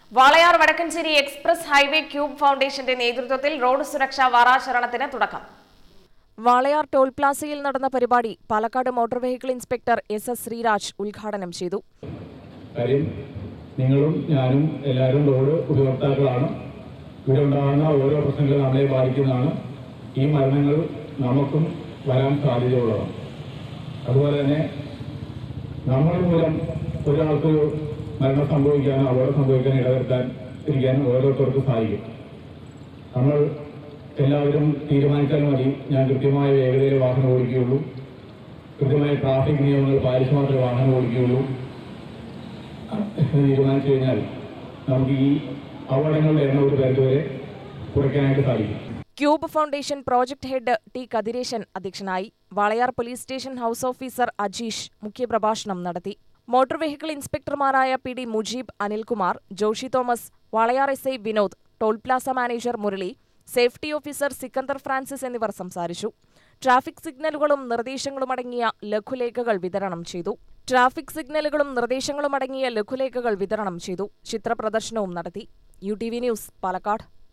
Walayar Vadakkanchery express highway Cube ഫൗണ്ടേഷന്റെ നേതൃത്വത്തിൽ road സുരക്ഷാ വാരാചരണത്തിന് തുടക്കം വാളയാർ ടോൾ പ്ലാസയിൽ നടന്ന പരിപാടി Palakkad motor vehicle inspector S S Sreeraj ഉദ്ഘാടനം ചെയ്തു കാര്യം നിങ്ങളും ഞാനും എല്ലാവരും റോഡ് ഉപയോക്താക്കളാണ് ഇവിടെ ഉണ്ടാകുന്ന ഓരോ പ്രശ്നങ്ങളും നമ്മളെ ബാധിക്കുന്നതാണ് ഈ മരണങ്ങൾ നമുക്കും വരാൻ സാധ്യതയുള്ളതാണ് അതുപോലെ തന്നെ നമ്മൾ മൂലം ഒരാൾക്ക് മരണം സംഭവിക്കാനോ അപകടം സംഭവിക്കാൻ ഇടവരുത്താൻ ഇരിക്കാൻ ഓരോരുത്തർക്കും സാധിക്കും നമ്മൾ എല്ലാവരും തീരുമാനിച്ചാൽ മതി ഞാൻ കൃത്യമായ വേഗതയിൽ വാഹനം ഓടിക്കുകയുള്ളൂ കൃത്യമായ ട്രാഫിക് നിയമങ്ങൾ പാലിച്ച് മാത്രമേ വാഹനം ഓടിക്കുകയുള്ളൂ എന്ന് തീരുമാനിച്ചു കഴിഞ്ഞാൽ നമുക്ക് ഈ അപകടങ്ങളുടെ എണ്ണം ഒരു പരിധിവരെ കുറയ്ക്കാനായിട്ട് സാധിക്കും Cube foundation project head T Kathiresan അധ്യക്ഷനായി Walayar police station house officer Ajeesh മുഖ്യപ്രഭാഷണം നടത്തി മോട്ടോർ വെഹിക്കിൾ ഇൻസ്പെക്ടർമാരായ P D Mujeeb Anilkumar Joshi Thomas Walayar S I Vinod toll plaza manager Murali safety officer Sikandar Francis എന്നിവർ സംസാരിച്ചു ട്രാഫിക് സിഗ്നലുകളും നിർദ്ദേശങ്ങളും അടങ്ങിയ ലഘുലേഖകൾ വിതരണം ചെയ്തു ട്രാഫിക് സിഗ്നലുകളും നിർദ്ദേശങ്ങളും അടങ്ങിയ ലഘുലേഖകൾ വിതരണം ചെയ്തു ചിത്രപ്രദർശനവും നടത്തി U T V news Palakkad